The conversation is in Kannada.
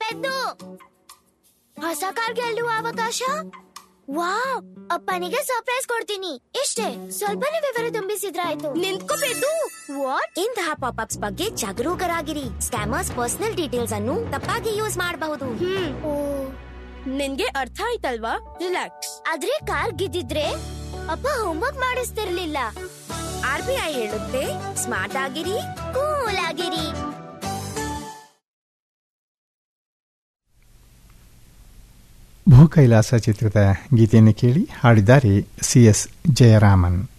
ಗೆದ್ದು ಹೊಸ ಕಾರ್ ಗೆಲ್ಲುವ ಅವಕಾಶ ವಾವ್ ಅಪ್ಪನಿಗೆ ಸರ್ಪ್ರೈಸ್ ಕೊಡ್ತೀನಿ ಇಷ್ಟೇ ಸ್ವಲ್ಪನೇ ವಿವರ ತುಂಬಿಸಿದ್ರಾಯ್ತು ನಿಂತ್ಕೋಬೇಕು ವಾಟ್ ಇಂತಹ ಪಾಪ್ಅಪ್ಸ್ ಬಗ್ಗೆ ಜಾಗರೂಕರಾಗಿರಿ ಸ್ಕ್ಯಾಮರ್ಸ್ ಪರ್ಸನಲ್ ಡೀಟೇಲ್ಸ್ ಅನ್ನು ತಪ್ಪಾಗಿ ಯೂಸ್ ಮಾಡಬಹುದು ನಿನ್ಗೆ ಅರ್ಥ ಆಯ್ತಲ್ವಾ ರಿಲ್ಯಾಕ್ಸ್ ಆದ್ರೆ ಕಾರ್ ಗೆದ್ದಿದ್ರೆ ಅಪ್ಪ ಹೋಮ್ವರ್ಕ್ ಮಾಡಿಸ್ತಿರ್ಲಿಲ್ಲ ಆರ್ ಬಿ ಐ ಹೇಳುತ್ತೆ ಸ್ಮಾರ್ಟ್ ಆಗಿರಿ ಕೂಲ್ ಆಗಿರಿ ಭೂಕೈಲಾಸ ಚಿತ್ರದ ಗೀತೆಯನ್ನು ಕೇಳಿ ಹಾಡಿದ್ದಾರೆ ಸಿ ಎಸ್ ಜಯರಾಮನ್